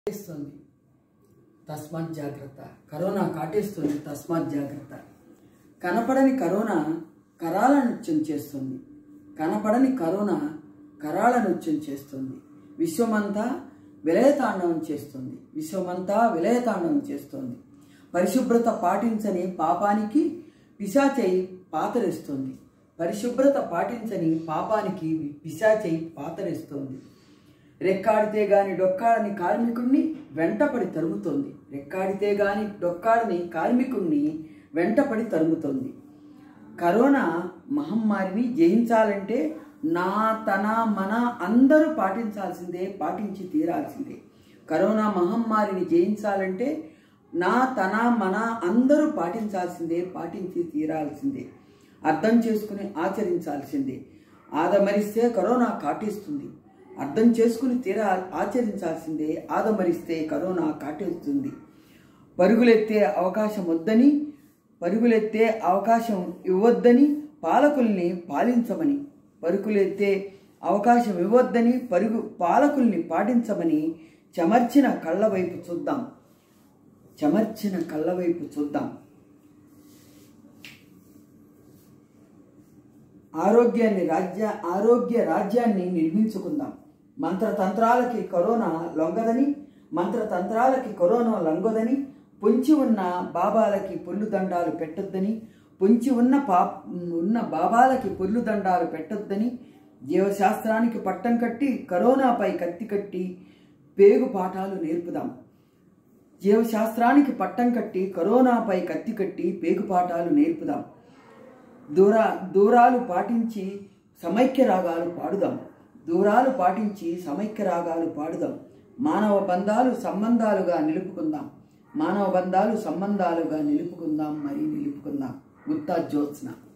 కాటేస్తుంది తస్మాత్ జాగ్రత్త కరోనా కాటేస్తుంది తస్మాత్ జాగ్రత్త కనపడని కరోనా కరాల నృత్యం చేస్తుంది కనపడని కరోనా కరాల నృత్యం చేస్తుంది విశ్వమంతా విలయతాండవం చేస్తుంది విశ్వమంతా విలయతాండవం చేస్తుంది పరిశుభ్రత పాటించని పాపానికి పిశాచై పాతరేస్తుంది పరిశుభ్రత పాటించని పాపానికి పిశాచై పాతరేస్తుంది రెక్కాడితే గాని డొక్కాడని కార్మికుణ్ణి వెంటపడి తరుముతోంది రెక్కాడితే గాని డొక్కాడని కార్మికుణ్ణి వెంటపడి తరుముతోంది కరోనా మహమ్మారిని జయించాలంటే నా తన మన అందరూ పాటించాల్సిందే పాటించి తీరాల్సిందే కరోనా మహమ్మారిని జయించాలంటే నా తన మన అందరూ పాటించాల్సిందే పాటించి తీరాల్సిందే అర్థం చేసుకుని ఆచరించాల్సిందే ఆదమరిస్తే కరోనా కాటేస్తుంది అర్థం చేసుకుని తీరా ఆచరించాల్సిందే ఆదమరిస్తే కరోనా కాటేస్తుంది పరుగులెత్తే అవకాశం వద్దని పరుగులెత్తే అవకాశం ఇవ్వొద్దని పాలకుల్ని పాలించమని పరుగులెత్తే అవకాశం ఇవ్వొద్దని పరుగు పాలకుల్ని పాటించమని చెమర్చిన కళ్ళ వైపు చూద్దాం చెమర్చిన కళ్ళ వైపు చూద్దాం ఆరోగ్యాన్ని రాజ్య ఆరోగ్య రాజ్యాన్ని నిర్మించుకుందాం మంత్రతంత్రాలకి కరోనా లొంగదని మంత్రతంత్రాలకి కరోనా లొంగదని పొంచి ఉన్న బాబాలకి పొల్లు దండాలు పెట్టొద్దని పొంచి ఉన్న పా ఉన్న బాబాలకి పొల్లు దండాలు పెట్టొద్దని జీవశాస్త్రానికి పట్టం కట్టి కరోనాపై కత్తి కట్టి పేగు పాఠాలు నేర్పుదాం జీవశాస్త్రానికి పట్టం కట్టి కరోనాపై కత్తి కట్టి పేగు పాఠాలు నేర్పుదాం దూరా దూరాలు పాటించి సమైక్య రాగాలు పాడుదాం దూరాలు పాటించి సమైక్య రాగాలు పాడుదాం మానవ బంధాలు సంబంధాలుగా నిలుపుకుందాం మానవ బంధాలు సంబంధాలుగా నిలుపుకుందాం మరి నిలుపుకుందాం గుత్తా జ్యోత్స్న